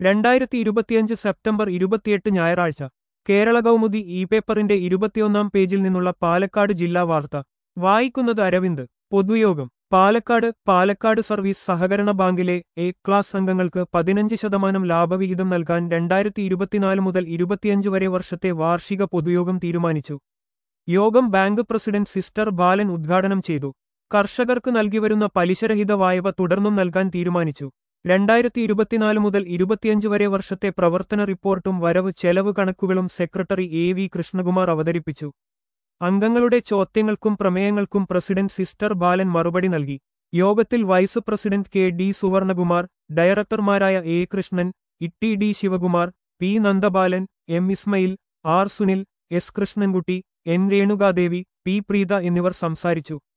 രണ്ടായിരത്തി ഇരുപത്തിയഞ്ച് സെപ്റ്റംബർ ഇരുപത്തിയെട്ട് ഞായറാഴ്ച കേരള കൗമുദി ഇ പേപ്പറിന്റെ ഇരുപത്തിയൊന്നാം പേജിൽ നിന്നുള്ള പാലക്കാട് ജില്ലാ വാർത്ത വായിക്കുന്നത് അരവിന്ദ് പൊതുയോഗം പാലക്കാട് പാലക്കാട് സർവീസ് സഹകരണ ബാങ്കിലെ എ ക്ലാസ് അംഗങ്ങൾക്ക് പതിനഞ്ച് ശതമാനം ലാഭവിഹിതം നൽകാൻ രണ്ടായിരത്തി ഇരുപത്തിനാല് മുതൽ ഇരുപത്തിയഞ്ച് വരെ വർഷത്തെ വാർഷിക പൊതുയോഗം തീരുമാനിച്ചു യോഗം ബാങ്ക് പ്രസിഡന്റ് സിസ്റ്റർ ബാലൻ ഉദ്ഘാടനം ചെയ്തു കർഷകർക്ക് നൽകിവരുന്ന പലിശരഹിത വായ്പ തുടർന്നും നൽകാൻ തീരുമാനിച്ചു രണ്ടായിരത്തി ഇരുപത്തിനാല് മുതൽ ഇരുപത്തിയഞ്ച് വരെ വർഷത്തെ പ്രവർത്തന റിപ്പോർട്ടും വരവ് ചെലവ് കണക്കുകളും സെക്രട്ടറി എ വി കൃഷ്ണകുമാർ അവതരിപ്പിച്ചു അംഗങ്ങളുടെ ചോദ്യങ്ങൾക്കും പ്രമേയങ്ങൾക്കും പ്രസിഡന്റ് സിസ്റ്റർ ബാലൻ മറുപടി നൽകി യോഗത്തിൽ vice president K D Suvarnakumar ഡയറക്ടർമാരായ A Krishnan Itty D Sivakumar P Nandabalan M Ismail R Sunil S Krishnankutty N Renukadevi P Preetha എന്നിവർ സംസാരിച്ചു